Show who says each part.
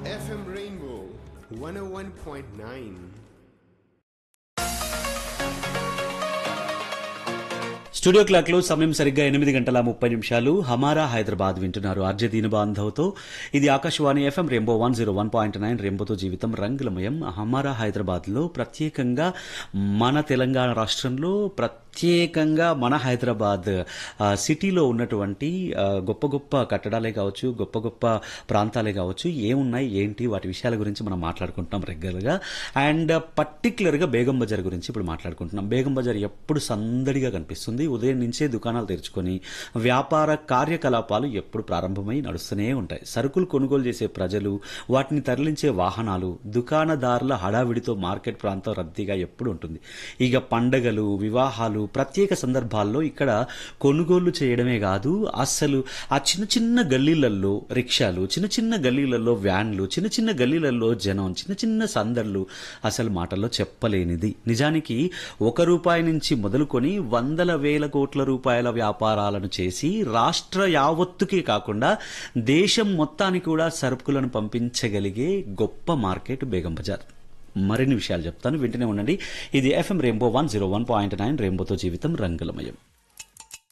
Speaker 1: FM Rainbow 101.9.
Speaker 2: Studio clock లో సమయం సరిగ్గా ఎనిమిది గంటల ముప్పై నిమిషాలు హమారా హైదరాబాద్ వింటున్నారు ఆర్జే దీని బాంధవ్తో ఇది Akashvani FM rainbow one zero one point nine రెంబోతో జీవితం రంగులమయం హమారా హైదరాబాద్ లో ప్రత్యేకంగా మన తెలంగాణ రాష్ట్రంలో ప్రత్యేకంగా మన హైదరాబాద్ ఆ, సిటీలో ఉన్నటువంటి ఆ, గొప్ప గొప్ప కట్టడాలే కావచ్చు గొప్ప గొప్ప ప్రాంతాలే కావచ్చు ఏమున్నాయి ఏంటి వాటి విషయాల గురించి మనం మాట్లాడుకుంటున్నాం రెగ్యులర్గా అండ్ పర్టికులర్గా బేగం బజార్ గురించి ఇప్పుడు మాట్లాడుకుంటున్నాం బేగం బజార్ ఎప్పుడు సందడిగా కనిపిస్తుంది ఉదయం నుంచే దుకాణాలు తెరుచుకొని వ్యాపార కార్యకలాపాలు ఎప్పుడు ప్రారంభమై నడుస్తూనే ఉంటాయి సరుకులు కొనుగోలు చేసే ప్రజలు వాటిని తరలించే వాహనాలు దుకాణదారుల హడావిడితో మార్కెట్ ప్రాంతం రద్దీగా ఎప్పుడు ఉంటుంది ఇక పండగలు వివాహాలు ప్రత్యేక సందర్భాల్లో ఇక్కడ కొనుగోలు చేయడమే కాదు అస్సలు ఆ చిన్న చిన్న గల్లీలలో రిక్షాలు చిన్న చిన్న గల్లీలలో వ్యాన్లు చిన్న చిన్న గల్లీలలో జనం చిన్న చిన్న సందర్లు అసలు మాటల్లో చెప్పలేనిది నిజానికి ఒక రూపాయి నుంచి మొదలుకొని వందల వేల కోట్ల రూపాయల వ్యాపారాలను చేసి రాష్ట్ర యావత్తుకే కాకుండా దేశం మొత్తానికి కూడా సరుకులను పంపించగలిగే గొప్ప మార్కెట్ బేగం బజార్ మరిన్ని విషయాలు చెప్తాను వింటూనే ఉండండి ఇది FM rainbow one zero one point nine రెయిన్బోతో జీవితం రంగులమయం